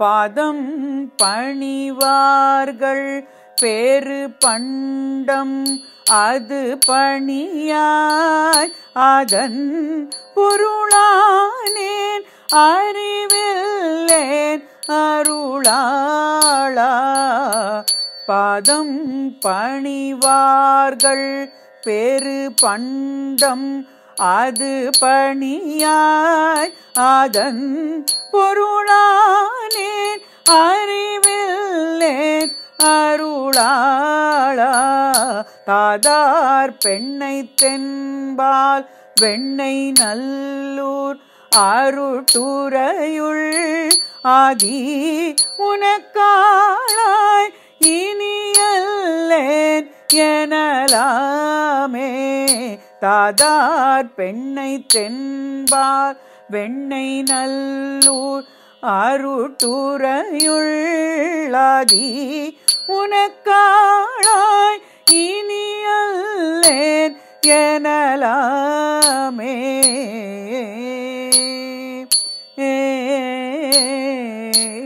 பாதம் பணிவார்கள் பேரு பண்டம் அது பணியாய் அதன் பொருளானேன் அறிவில்லேன் அருளாளா பாதம் பணிவார்கள் பெரு பண்டம் அது பணியாய் அதன் பொருளானேன் அறிவில்லேன் அருளாளா தாதார் பெண்ணை தென்பால் வெண்ணை நல்லூர் அருட்டுரையுள் ஆதி உனக்காளாய் இனியல்லேன் எனலாமே தாதார் பெண்ணை தென்பார் வெண்ணை நல்லூர் அருட்டுரையுள்ளாதி உனக்காளாய் இனியல்லேன் எனலாமே ஏ